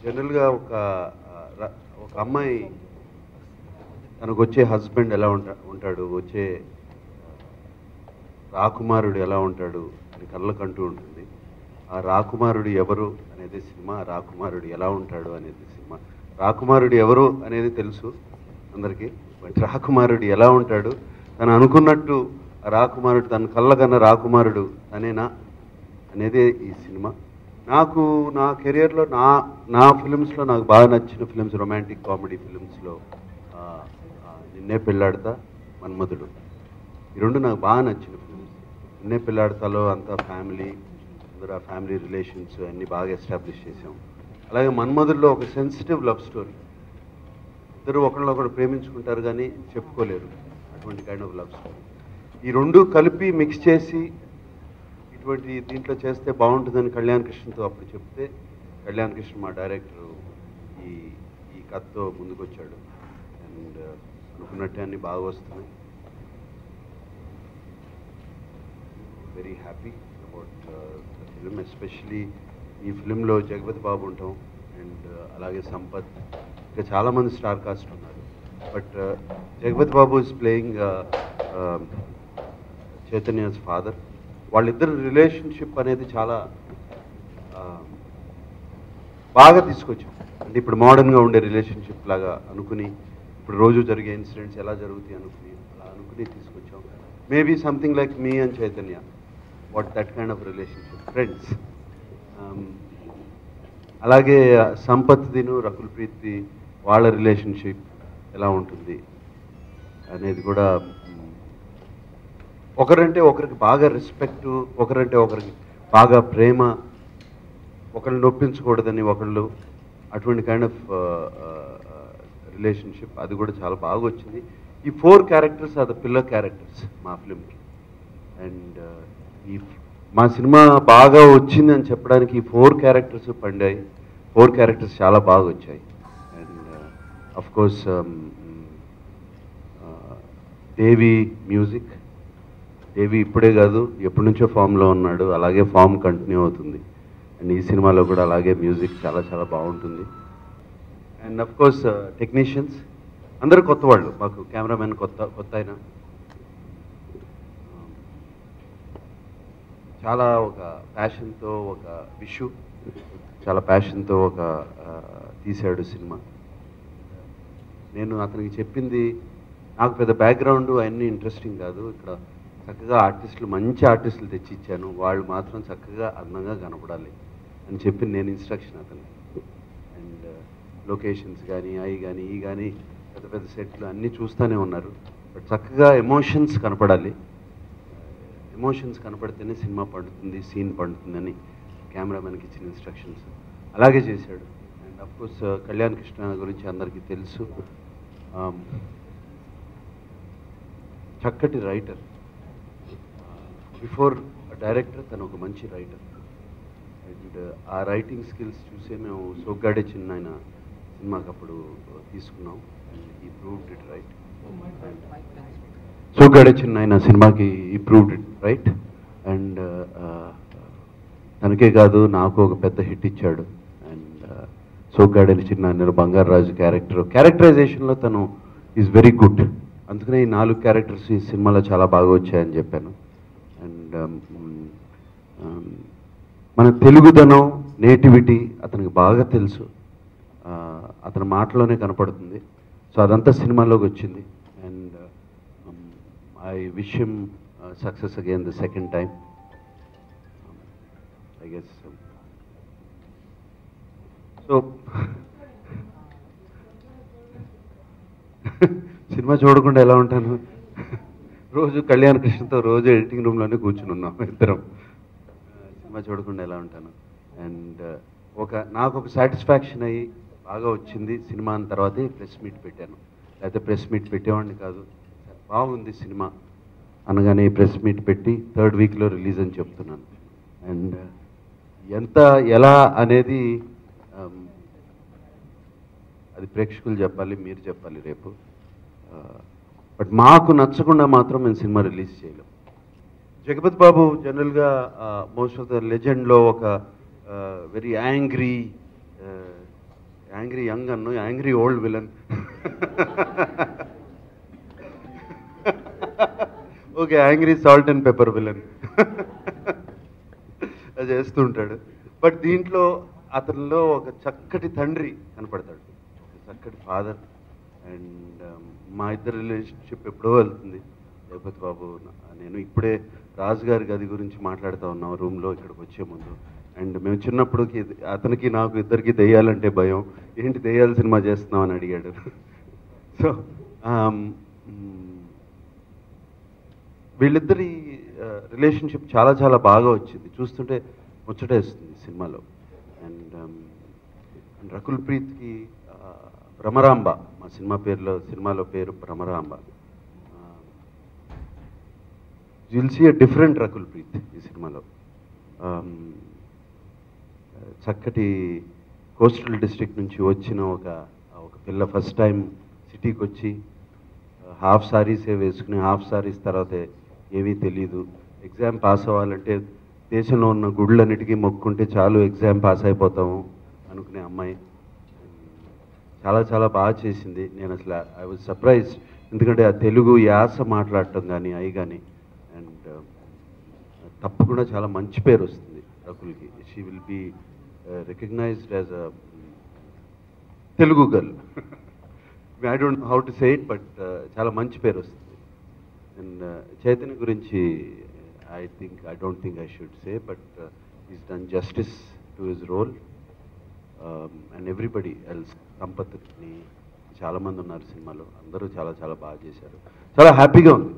జనరల్గా ఒక ఆ, ర- ఒక అమ్మాయి తనకు వచ్చే హస్బెండ్ ఎలా ఉంటా ఉంటాడు వచ్చే రాకుమారుడు ఎలా ఉంటాడు అని కళ్ళకంటూ ఉంటుంది ఆ రాకుమారుడు ఎవరు అనేది సినిమా ఆ రాకుమారుడు ఎలా ఉంటాడు అనేది సినిమా రాకుమారుడు ఎవరు అనేది తెలుసు అందరికీ బట్ రాకుమారుడు ఎలా ఉంటాడు తను అనుకున్నట్టు ఆ రాకుమారుడు తన కళ్ళ కన్నా రాకుమారుడు తనేనా అనేదే ఈ సినిమా నాకు నా కెరియర్లో నా నా ఫిలిమ్స్లో నాకు బాగా నచ్చిన ఫిలిమ్స్ రొమాంటిక్ కామెడీ ఫిలిమ్స్లో నిన్నే పెళ్ళాడతా మన్మధుడు ఈ రెండు నాకు బాగా నచ్చిన ఫిలిమ్స్ నిన్నే పెళ్ళాడతాలో అంతా ఫ్యామిలీ అందరూ ఆ ఫ్యామిలీ రిలేషన్స్ అన్నీ బాగా ఎస్టాబ్లిష్ చేసాం అలాగే మన్మధుల్లో ఒక సెన్సిటివ్ లవ్ స్టోరీ ఇద్దరు ఒకరినొకరు ప్రేమించుకుంటారు కానీ చెప్పుకోలేరు అటువంటి కైండ్ ఆఫ్ లవ్ స్టోరీ ఈ రెండు కలిపి మిక్స్ చేసి ఇటువంటి దీంట్లో చేస్తే బాగుంటుందని కళ్యాణ్ కృష్ణతో అప్పుడు చెప్తే కళ్యాణ్ కృష్ణ మా డైరెక్టర్ ఈ ఈ కథతో ముందుకు వచ్చాడు అండ్ అనుకున్నట్టే అన్ని బాగా వస్తున్నాయి very happy about the film especially ఈ ఫిలింలో జగపతి బాబు ఉంటాం అండ్ అలాగే సంపత్ ఇంకా చాలామంది స్టార్ కాస్ట్ ఉన్నారు but Jagapathi Babu is playing Chaitanya's father వాళ్ళిద్దరి రిలేషన్షిప్ అనేది చాలా ఆ, బాగా తీసుకొచ్చాం అంటే ఇప్పుడు మోడర్న్గా ఉండే రిలేషన్షిప్ లాగా అనుకుని ఇప్పుడు రోజు జరిగే ఇన్సిడెంట్స్ ఎలా జరుగుతాయి అనుకుని అలా అనుకుని తీసుకొచ్చాం maybe something like me and Chaitanya what that kind of relationship friends అలాగే సంపత్ దిను రకుల్ ప్రీతి వాళ్ళ రిలేషన్షిప్ ఎలా ఉంటుంది అనేది కూడా మ్, ఒకరంటే ఒకరికి బాగా రెస్పెక్ట్ ఒకరంటే ఒకరికి బాగా ప్రేమ ఒకరిని నొప్పించకూడదని ఒకళ్ళు అటువంటి కైండ్ ఆఫ్ రిలేషన్షిప్ అది కూడా చాలా బాగా వచ్చింది ఈ four characters are the pillar characters మా ఫిల్మ్కి అండ్ ఈ మా సినిమా బాగా వచ్చింది అని చెప్పడానికి ఈ ఫోర్ క్యారెక్టర్స్ పండాయి ఫోర్ క్యారెక్టర్స్ చాలా బాగా వచ్చాయి and of course Devi music Devi ఇప్పుడే కాదు ఎప్పటి నుంచో ఫామ్లో ఉన్నాడు అలాగే ఫామ్ కంటిన్యూ అవుతుంది అండ్ ఈ సినిమాలో కూడా అలాగే మ్యూజిక్ చాలా చాలా బాగుంటుంది అండ్ అఫ్ కోర్స్ టెక్నీషియన్స్ అందరూ కొత్త వాళ్ళు మాకు కెమెరామెన్ కొత్త కొత్త ఆయన చాలా ఒక ప్యాషన్తో ఒక విషు చాలా ప్యాషన్తో ఒక ఆ, తీశాడు సినిమా నేను అతనికి చెప్పింది నాకు పెద్ద బ్యాక్గ్రౌండ్ అవన్నీ ఇంట్రెస్టింగ్ కాదు ఇక్కడ చక్కగా ఆర్టిస్టులు మంచి ఆర్టిస్టులు తెచ్చి ఇచ్చాను వాళ్ళు మాత్రం చక్కగా అందంగా కనపడాలి అని చెప్పి నేను ఇన్స్ట్రక్షన్ అతనికి అండ్ లొకేషన్స్ కానీ అవి కానీ ఈ కానీ పెద్ద పెద్ద సెట్లు అన్నీ చూస్తూనే ఉన్నారు బట్ చక్కగా ఎమోషన్స్ కనపడాలి ఎమోషన్స్ కనపడితేనే సినిమా పండుతుంది సీన్ పండుతుందని కెమెరామెన్కి ఇచ్చిన ఇన్స్ట్రక్షన్స్ అలాగే చేశాడు and of course Kalyan Krishna గురించి అందరికీ తెలుసు Um, చక్కటి రైటర్ బిఫోర్ డైరెక్టర్ తను ఒక మంచి రైటర్ అండ్ ఆ రైటింగ్ స్కిల్స్ చూసే మేము సోగ్గాడే చిన్న ఆయన సినిమాకి అప్పుడు తీసుకున్నాం అండ్ ఈ ప్రూవ్డ్ ఇట్ రైట్ సోగ్గాడే చిన్న ఆయన సినిమాకి ఈ ప్రూవ్డ్ ఇట్ రైట్ అండ్ తనకే కాదు నాకు ఒక పెద్ద హిట్ ఇచ్చాడు అండ్ సోగ్గాడే చిన్న ఆయన బంగారు రాజు క్యారెక్టర్ క్యారెక్టరైజేషన్లో తను ఈజ్ వెరీ గుడ్ అందుకనే ఈ నాలుగు క్యారెక్టర్స్ ఈ సినిమాలో చాలా బాగా వచ్చాయని చెప్పాను అండ్ మన తెలుగుదనం నేటివిటీ అతనికి బాగా తెలుసు ఆ, అతని మాటలోనే కనపడుతుంది సో అదంతా సినిమాలోకి వచ్చింది and I wish him success again the second time I guess so సినిమా చూడకుండా ఎలా ఉంటాను రోజు కళ్యాణ్ కృష్ణతో రోజు ఎడిటింగ్ రూమ్లోనే కూర్చుని ఉన్నాం ఇద్దరం ఆ, సినిమా చూడకుండా ఎలా ఉంటాను అండ్ ఒక నాకు ఒక సాటిస్ఫాక్షన్ అయ్యి బాగా వచ్చింది సినిమా అన్న తర్వాతే ప్రెస్ మీట్ పెట్టాను లేకపోతే ప్రెస్ మీట్ పెట్టేవాడిని కాదు బాగుంది సినిమా అనగానే ప్రెస్ మీట్ పెట్టి థర్డ్ వీక్లో రిలీజ్ అని చెప్తున్నాను అండ్ ఎంత ఎలా అనేది um, అది ప్రేక్షకులు చెప్పాలి మీరు చెప్పాలి రేపు బట్ మాకు నచ్చకుండా మాత్రం మేము సినిమా రిలీజ్ చేయలేం జగపతి బాబు జనరల్గా మోస్ట్ ఆఫ్ ద లెజెండ్లో ఒక వెరీ యాంగ్రీ యాంగ్రీ యంగ్ అన్ను angry old villain okay angry salt and pepper villain అది చేస్తూ ఉంటాడు బట్ దీంట్లో అతనిలో ఒక చక్కటి తండ్రి కనపడతాడు ఒక చక్కటి ఫాదర్ అండ్ మా ఇద్దరి రిలేషన్షిప్ ఎప్పుడో వెళ్తుంది జగపతి బాబు నా- నేను ఇప్పుడే రాజు గారి గది గురించి మాట్లాడుతూ ఉన్నాం రూమ్లో ఇక్కడికి వచ్చే ముందు అండ్ మేము చిన్నప్పుడు కి- అతనికి నాకు ఇద్దరికి దెయ్యాలంటే భయం ఏంటి దెయ్యాల సినిమా చేస్తున్నాం అని అడిగాడు సో వీళ్ళిద్దరి రిలేషన్షిప్ చాలా చాలా బాగా వచ్చింది చూస్తుంటే ముచ్చటేస్తుంది సినిమాలో అండ్ అండ్ రకుల్ ప్రీత్కి ఆ, భ్రమరాంబ మా సినిమా పేరులో సినిమాలో పేరు Bhramaramba will see a different Rakul Preet ఈ సినిమాలో Um, చక్కటి కోస్టల్ డిస్ట్రిక్ట్ నుంచి వచ్చిన ఒక ఒక పిల్ల ఫస్ట్ టైం సిటీకి వచ్చి హాఫ్ సారీసే వేసుకుని హాఫ్ సారీస్ తర్వాత ఏమీ తెలియదు ఎగ్జామ్ పాస్ అవ్వాలంటే దేశంలో ఉన్న గుళ్ళన్నిటికీ మొక్కుంటే చాలు ఎగ్జామ్ పాస్ అయిపోతాము అనుకునే అమ్మాయి చాలా చాలా బాగా చేసింది నేను అసలు ఐ వాజ్ సర్ప్రైజ్ ఎందుకంటే ఆ తెలుగు యాస మాట్లాడటం కానీ అవి కానీ అండ్ తప్పకుండా చాలా మంచి పేరు వస్తుంది రకుల్కి she will be recognised as a Telugu girl I don't how to say it but చాలా మంచి పేరు వస్తుంది అండ్ చైతన్య గురించి I think I don't think I should say but is done justice to his role and everybody else సంపత్ని చాలామంది ఉన్నారు సినిమాలో అందరూ చాలా చాలా బాగా చేశారు చాలా హ్యాపీగా ఉంది